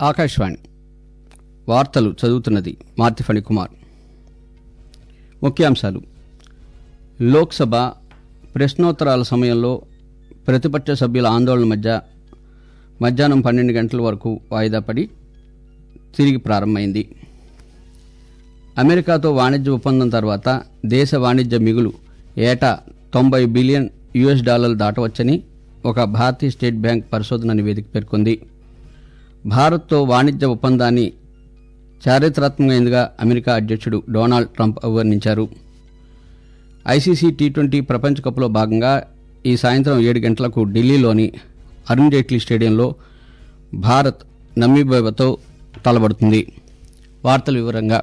ఆకాశవాణి వార్తలు చదువుతున్నది మార్తిఫణి కుమార్ ముఖ్యాంశాలు లోక్సభ ప్రశ్నోత్తరాల సమయంలో ప్రతిపక్ష సభ్యుల ఆందోళన మధ్య మధ్యాహ్నం పన్నెండు గంటల వరకు వాయిదా పడి తిరిగి ప్రారంభమైంది అమెరికాతో వాణిజ్య ఒప్పందం తర్వాత దేశ వాణిజ్య మిగులు ఏటా తొంభై బిలియన్ యుఎస్ డాలర్లు దాటవచ్చని ఒక భారతీయ స్టేట్ బ్యాంక్ పరిశోధన నివేదిక పేర్కొంది భారత్తో వాణిజ్య ఒప్పందాన్ని చారిత్రాత్మకమైనదిగా అమెరికా అధ్యక్షుడు డొనాల్డ్ ట్రంప్ అభివర్ణించారు ఐసీసీ టీ ట్వంటీ ప్రపంచ కప్లో భాగంగా ఈ సాయంత్రం ఏడు గంటలకు ఢిల్లీలోని అరుణ్ జైట్లీ స్టేడియంలో భారత్ నమీబియాతో తలబడుతుంది వార్తల వివరంగా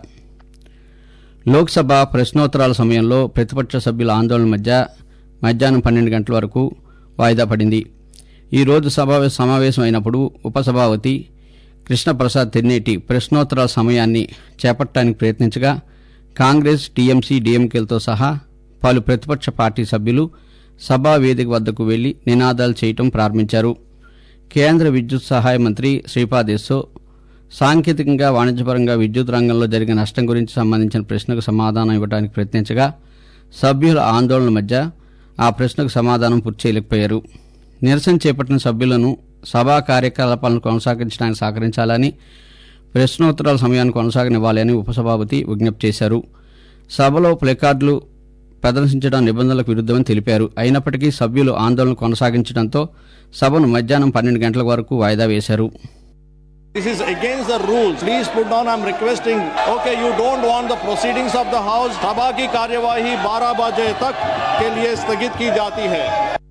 లోక్సభ ప్రశ్నోత్తరాల సమయంలో ప్రతిపక్ష సభ్యుల ఆందోళన మధ్య మధ్యాహ్నం పన్నెండు గంటల వరకు వాయిదా పడింది ఈ రోజు సభ సమావేశం అయినప్పుడు ఉపసభాపతి కృష్ణప్రసాద్ తెన్నేటి ప్రశ్నోత్తరాల సమయాన్ని చేపట్టడానికి ప్రయత్నించగా కాంగ్రెస్ టీఎంసీ డీఎంకేలతో సహా పలు ప్రతిపక్ష పార్టీ సభ్యులు సభా వేదిక వద్దకు వెళ్లి నినాదాలు చేయటం ప్రారంభించారు కేంద్ర విద్యుత్ సహాయ మంత్రి శ్రీపాద్ యెస్సో సాంకేతికంగా వాణిజ్యపరంగా విద్యుత్ రంగంలో జరిగిన నష్టం గురించి సంబంధించిన ప్రశ్నకు సమాధానం ఇవ్వడానికి ప్రయత్నించగా సభ్యుల ఆందోళన మధ్య ఆ ప్రశ్నకు సమాధానం పూర్తి చేయలేకపోయారు నిరసన చేపట్టిన సభ్యులను సభా కార్యకలాపాలను కొనసాగించడానికి సహకరించాలని ప్రశ్నోత్తరాల సమయాన్ని కొనసాగనివ్వాలని ఉపసభాపతి విజ్ఞప్తి చేశారు సభలో ప్లెకార్డులు ప్రదర్శించడం నిబంధనలకు విరుద్ధమని తెలిపారు అయినప్పటికీ సభ్యులు ఆందోళన కొనసాగించడంతో సభను మధ్యాహ్నం పన్నెండు గంటల వరకు వాయిదా వేశారు This is against the rules. Please put down. I'm requesting. Okay, you don't want the proceedings of the House. सभा की कार्यवाही 12 बजे तक के लिए स्थगित की जाती है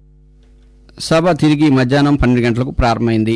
సభ తిరిగి మధ్యాహ్నం పన్నెండు గంటలకు ప్రారంభమైంది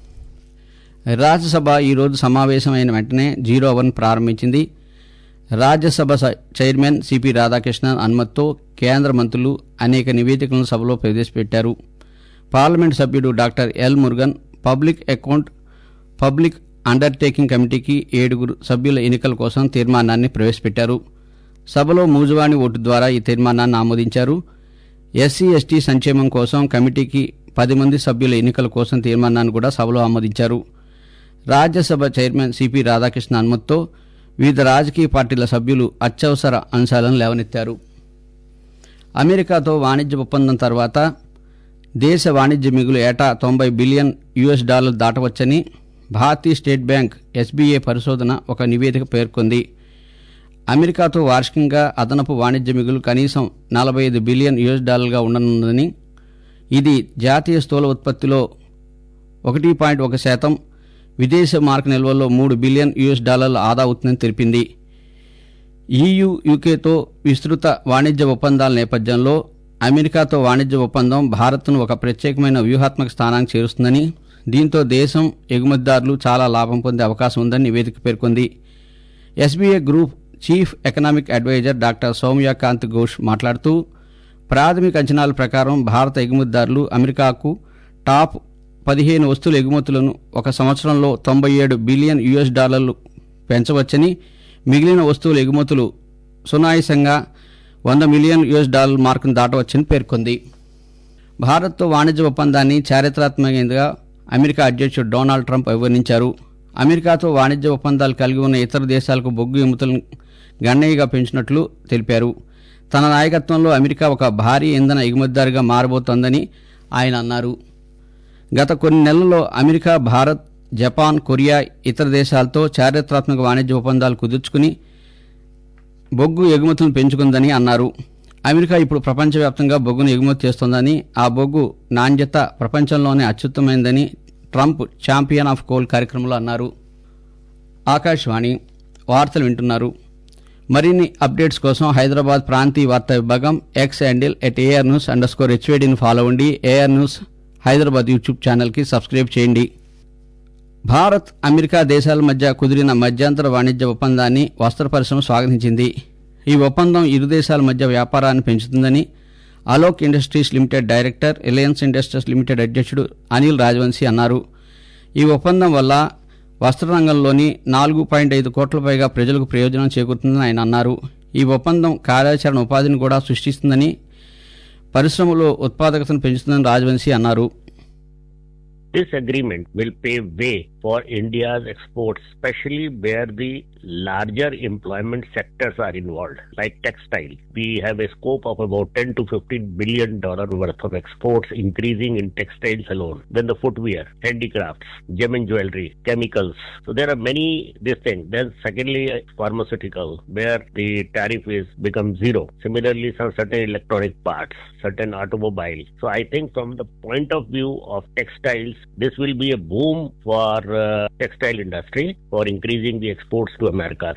రాజ్యసభ ఈరోజు సమావేశమైన వెంటనే జీరో అవర్ ప్రారంభించింది రాజ్యసభ స- చైర్మన్ సిపి రాధాకృష్ణన్ అనుమతితో కేంద్ర మంత్రులు అనేక నివేదికలను సభలో ప్రవేశపెట్టారు పార్లమెంట్ సభ్యుడు doctor L Murugan public account public undertaking కమిటీకి ఏడుగురు సభ్యుల ఎన్నికల కోసం తీర్మానాన్ని ప్రవేశపెట్టారు సభలో మూజువాణి ఓటు ద్వారా ఈ తీర్మానాన్ని ఆమోదించారు ఎస్సీ ఎస్టీ సంక్షేమం కోసం కమిటీకి పది మంది సభ్యుల ఎన్నికల కోసం తీర్మానాన్ని కూడా సభలో ఆమోదించారు రాజ్యసభ చైర్మన్ సిపి రాధాకృష్ణ అనుమతితో వివిధ రాజకీయ పార్టీల సభ్యులు అత్యవసర అంశాలను లేవనెత్తారు అమెరికాతో వాణిజ్య ఒప్పందం తర్వాత దేశ వాణిజ్య మిగులు ఏటా తొంభై బిలియన్ యుఎస్ డాలర్లు దాటవచ్చని భారతీయ స్టేట్ బ్యాంక్ ఎస్బీఐ పరిశోధన ఒక నివేదిక పేర్కొంది అమెరికాతో వార్షికంగా అదనపు వాణిజ్య మిగులు కనీసం నలభై ఐదు బిలియన్ యుఎస్ డాలర్గా ఉండనుందని ఇది జాతీయ స్థూల ఉత్పత్తిలో ఒకటి పాయింట్ ఒక శాతం విదేశీ మార్క నిల్వల్లో మూడు బిలియన్ యుఎస్ డాలర్ల ఆదా అవుతుందని తెలిపింది ఈయూ యూకేతో విస్తృత వాణిజ్య ఒప్పందాల నేపథ్యంలో అమెరికాతో వాణిజ్య ఒప్పందం భారత్ను ఒక ప్రత్యేకమైన వ్యూహాత్మక స్థానానికి చేరుస్తుందని దీంతో దేశం ఎగుమతిదారులు చాలా లాభం పొందే అవకాశం ఉందని నివేదిక పేర్కొంది SBI group chief economic adviser doctor Soumyakant Ghosh మాట్లాడుతూ ప్రాథమిక అంచనాల ప్రకారం భారత ఎగుమతిదారులు అమెరికాకు టాప్ పదిహేను వస్తువుల ఎగుమతులను ఒక సంవత్సరంలో తొంభై ఏడు బిలియన్ యుఎస్ డాలర్లు పెంచవచ్చని మిగిలిన వస్తువుల ఎగుమతులు సునాయాసంగా వంద మిలియన్ యుఎస్ డాలర్ మార్కును దాటవచ్చని పేర్కొంది భారత్తో వాణిజ్య ఒప్పందాన్ని చారిత్రాత్మకంగా అమెరికా అధ్యక్షుడు డొనాల్డ్ ట్రంప్ అభివర్ణించారు అమెరికాతో వాణిజ్య ఒప్పందాలు కలిగి ఉన్న ఇతర దేశాలకు బొగ్గు ఎముకలను గణనీయంగా పెంచినట్లు తెలిపారు తన నాయకత్వంలో అమెరికా ఒక భారీ ఇంధన ఎగుమతిదారుగా మారబోతోందని ఆయన అన్నారు గత కొన్ని నెలల్లో అమెరికా భారత్ జపాన్ కొరియా ఇతర దేశాలతో చారిత్రాత్మక వాణిజ్య ఒప్పందాలు కుదుర్చుకుని బొగ్గు ఎగుమతులను పెంచుకుందని అన్నారు అమెరికా ఇప్పుడు ప్రపంచవ్యాప్తంగా బొగ్గును ఎగుమతి చేస్తోందని ఆ బొగ్గు నాణ్యత ప్రపంచంలోనే అత్యుత్తమైందని ట్రంప్ ఛాంపియన్ ఆఫ్ కోల్ కార్యక్రమంలో అన్నారు ఆకాశవాణి వార్తలు వింటున్నారు మరిన్ని అప్డేట్స్ కోసం హైదరాబాద్ ప్రాంతీయ వార్తా విభాగం X handle at AR news underscore హెచ్వేడిని ఫాలో అవ్వండి ఏఆర్ న్యూస్ హైదరాబాద్ యూట్యూబ్ ఛానల్కి సబ్స్క్రైబ్ చేయండి భారత్ అమెరికా దేశాల మధ్య కుదిరిన మధ్యంతర వాణిజ్య ఒప్పందాన్ని వస్త్ర పరిశ్రమ స్వాగతించింది ఈ ఒప్పందం ఇరు దేశాల మధ్య వ్యాపారాన్ని పెంచుతుందని Alok industries limited director reliance industries limited అధ్యక్షుడు అనిల్ రాజవంశీ అన్నారు ఈ ఒప్పందం వల్ల వస్త్ర రంగంలోని నాలుగు పాయింట్ ఐదు కోట్ల పైగా ప్రజలకు ప్రయోజనం చేకూరుతుందని ఆయన అన్నారు ఈ ఒప్పందం కార్యాచరణ ఉపాధిని కూడా సృష్టిస్తుందని పరిశ్రమలో ఉత్పాదకతను పెంచుతుందని రాజవంశీ అన్నారు This agreement will pave way for for India's exports, especially where the larger employment sectors are involved, like textile. We have a scope of about 10 to 15 billion dollar worth of exports increasing in textiles alone. Then the footwear, handicrafts, gem and jewelry, chemicals. So there are many this thing. Then secondly, pharmaceutical, where the tariff is become zero. Similarly, some certain electronic parts, certain automobile. So I think from the point of view of textiles, this will be a boom for uh, textile industry for increasing the exports to America.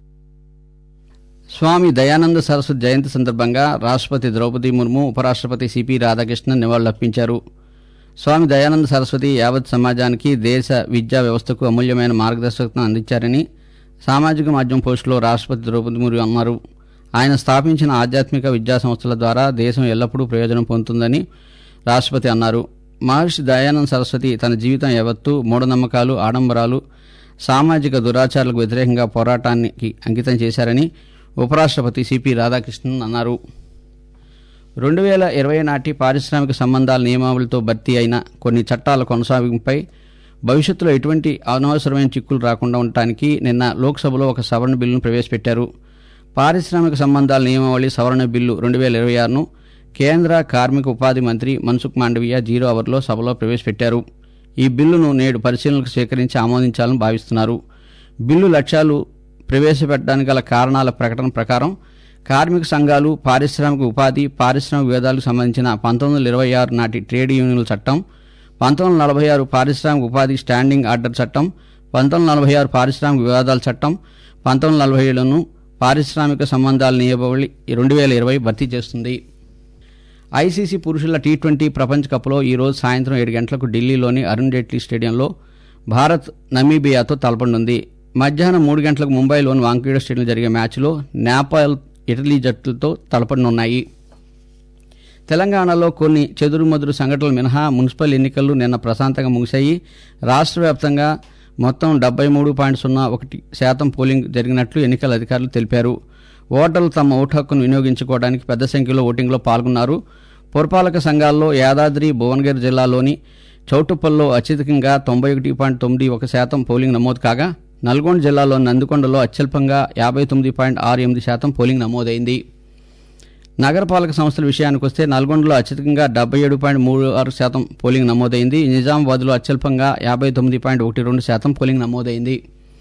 స్వామి దయానంద సరస్వతి జయంతి సందర్భంగా రాష్ట్రపతి ద్రౌపది ముర్ము ఉపరాష్ట్రపతి CP Radhakrishnan నివాళులర్పించారు స్వామి దయానంద సరస్వతి యావత్ సమాజానికి దేశ విద్యా వ్యవస్థకు అమూల్యమైన మార్గదర్శకత్వం అందించారని సామాజిక మాధ్యమం పోస్టులో రాష్ట్రపతి ద్రౌపది ముర్ము అన్నారు ఆయన స్థాపించిన ఆధ్యాత్మిక విద్యా సంస్థల ద్వారా దేశం ఎల్లప్పుడూ ప్రయోజనం పొందుతుందని రాష్ట్రపతి అన్నారు మహర్షి దయానంద సరస్వతి తన జీవితం యావత్తు మూఢనమ్మకాలు ఆడంబరాలు సామాజిక దురాచారాలకు వ్యతిరేకంగా పోరాటానికి అంకితం చేశారని ఉపరాష్ట్రపతి సిపి రాధాకృష్ణన్ అన్నారు రెండు వేల ఇరవై నాటి పారిశ్రామిక సంబంధాల నియమావళితో భర్తీ అయిన కొన్ని చట్టాల కొనసాగింపుపై భవిష్యత్తులో ఎటువంటి అనవసరమైన చిక్కులు రాకుండా ఉండటానికి నిన్న లోక్సభలో ఒక సవరణ బిల్లును ప్రవేశపెట్టారు పారిశ్రామిక సంబంధాల నియమావళి సవరణ బిల్లు రెండు వేల ఇరవై ఆరును కేంద్ర కార్మిక ఉపాధి మంత్రి మన్సుఖ్ మాండవీయ జీరో అవర్లో సభలో ప్రవేశపెట్టారు ఈ బిల్లును నేడు పరిశీలనకు స్వీకరించి ఆమోదించాలని భావిస్తున్నారు బిల్లు లక్ష్యాలు ప్రవేశపెట్టడానికి గల కారణాల ప్రకటన ప్రకారం కార్మిక సంఘాలు పారిశ్రామిక ఉపాధి పారిశ్రామిక వివాదాలకు సంబంధించిన పంతొమ్మిది వందల ఇరవై ఆరు నాటి ట్రేడ్ యూనియన్ల చట్టం పంతొమ్మిది వందల నలభై ఆరు పారిశ్రామిక ఉపాధి స్టాండింగ్ ఆర్డర్ చట్టం పంతొమ్మిది వందల నలభై ఆరు పారిశ్రామిక వివాదాల చట్టం పంతొమ్మిది వందల నలభై ఏడును పారిశ్రామిక సంబంధాల నియమావళి రెండు వేల ఇరవై భర్తీ చేస్తుంది ఐసీసీ పురుషుల టీ ట్వంటీ ప్రపంచ కప్లో ఈరోజు సాయంత్రం ఏడు గంటలకు ఢిల్లీలోని అరుణ్ జైట్లీ స్టేడియంలో భారత్ నమీబియాతో తలపడనుంది మధ్యాహ్నం మూడు గంటలకు ముంబైలోని వాంఖేడే స్టేడియంలో జరిగే మ్యాచ్లో నేపాల్ ఇటలీ జట్లతో తలపడనున్నాయి తెలంగాణలో కొన్ని చెదురుమదురు సంఘటనలు మినహా మున్సిపల్ ఎన్నికలు నిన్న ప్రశాంతంగా ముగిశాయి రాష్ట్ర వ్యాప్తంగా మొత్తం డెబ్బై మూడు పాయింట్ సున్నా ఒకటి శాతం పోలింగ్ జరిగినట్లు ఎన్నికల అధికారులు తెలిపారు ఓటర్లు తమ ఓటు హక్కును వినియోగించుకోవడానికి పెద్ద సంఖ్యలో ఓటింగ్లో పాల్గొన్నారు పురపాలక సంఘాల్లో యాదాద్రి భువనగిరి జిల్లాలోని చౌటుప్పల్లో అత్యధికంగా తొంభై ఒకటి పాయింట్ తొమ్మిది ఒక శాతం పోలింగ్ నమోదు కాగా నల్గొండ జిల్లాలోని నందికొండలో అత్యల్పంగా యాభై తొమ్మిది పాయింట్ ఆరు ఎనిమిది శాతం పోలింగ్ నమోదైంది నగరపాలక సంస్థల విషయానికి వస్తే నల్గొండలో అత్యధికంగా డెబ్బై ఏడు పాయింట్ మూడు ఆరు శాతం పోలింగ్ నమోదైంది నిజామాబాద్లో అత్యల్పంగా యాభై తొమ్మిది పాయింట్ ఒకటి రెండు శాతం పోలింగ్ నమోదైంది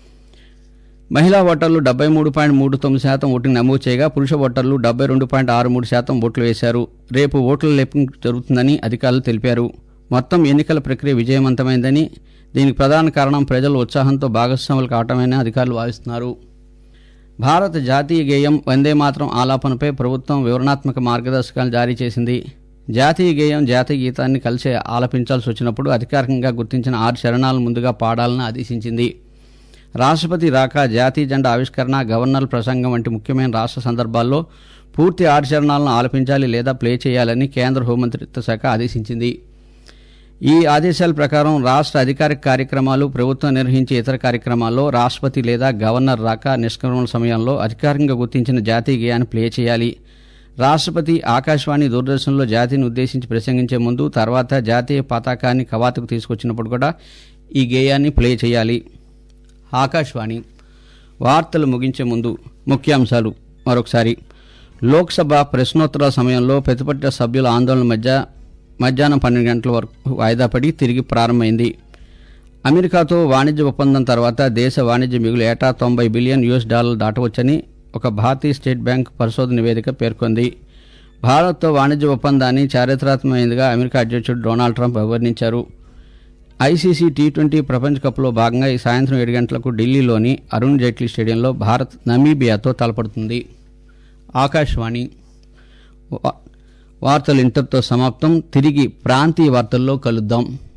మహిళా ఓటర్లు డెబ్బై మూడు పాయింట్ మూడు తొమ్మిది శాతం ఓటింగ్ నమోదు చేయగా పురుష ఓటర్లు డెబ్బై రెండు పాయింట్ ఆరు మూడు శాతం ఓట్లు వేశారు రేపు ఓట్ల లెక్కింపు జరుగుతుందని అధికారులు తెలిపారు మొత్తం ఎన్నికల ప్రక్రియ విజయవంతమైందని దీనికి ప్రధాన కారణం ప్రజలు ఉత్సాహంతో భాగస్వాములు కావటమని అధికారులు భావిస్తున్నారు భారత జాతీయ గేయం వందే మాత్రం ఆలాపనపై ప్రభుత్వం వివరణాత్మక మార్గదర్శకాలు జారీ చేసింది జాతీయ గేయం జాతీయ గీతాన్ని కలిసి ఆలపించాల్సి వచ్చినప్పుడు అధికారికంగా గుర్తించిన ఆరు చరణాలను ముందుగా పాడాలని ఆదేశించింది రాష్ట్రపతి రాక జాతీయ జెండా ఆవిష్కరణ గవర్నర్ ప్రసంగం వంటి ముఖ్యమైన రాష్ట్ర సందర్భాల్లో పూర్తి ఆరు చరణాలను ఆలపించాలి లేదా ప్లే చేయాలని కేంద్ర హోంమంత్రిత్వ శాఖ ఆదేశించింది ఈ ఆదేశాల ప్రకారం రాష్ట్ర అధికారిక కార్యక్రమాలు ప్రభుత్వం నిర్వహించే ఇతర కార్యక్రమాల్లో రాష్ట్రపతి లేదా గవర్నర్ రాక నిష్క్రమణ సమయంలో అధికారికంగా గుర్తించిన జాతీయ గేయాన్ని ప్లే చేయాలి రాష్ట్రపతి ఆకాశవాణి దూరదర్శన్లో జాతిని ఉద్దేశించి ప్రసంగించే ముందు తర్వాత జాతీయ పతాకాన్ని కవాతుకు తీసుకొచ్చినప్పుడు కూడా ఈ గేయాన్ని ప్లే చేయాలి ఆకాశవాణి వార్తలు ముగించే ముందు ముఖ్యాంశాలు మరొకసారి లోక్సభ ప్రశ్నోత్తరాల సమయంలో ప్రతిపక్ష సభ్యుల ఆందోళన మధ్య మధ్యాహ్నం పన్నెండు గంటల వరకు వాయిదా పడి తిరిగి ప్రారంభమైంది అమెరికాతో వాణిజ్య ఒప్పందం తర్వాత దేశ వాణిజ్య మిగులు ఏటా తొంభై బిలియన్ యుఎస్ డాలర్లు దాటవచ్చని ఒక భారతీయ స్టేట్ బ్యాంక్ పరిశోధన నివేదిక పేర్కొంది భారత్తో వాణిజ్య ఒప్పందాన్ని చారిత్రాత్మకమైనదిగా అమెరికా అధ్యక్షుడు డొనాల్డ్ ట్రంప్ అభివర్ణించారు ఐసీసీ టీ ట్వంటీ ప్రపంచ కప్లో భాగంగా ఈ సాయంత్రం ఏడు గంటలకు ఢిల్లీలోని అరుణ్ జైట్లీ స్టేడియంలో భారత్ నమీబియాతో తలపడుతుంది ఆకాశవాణి వా- వార్తలు ఇంతటితో సమాప్తం తిరిగి ప్రాంతీయ వార్తల్లో కలుద్దాం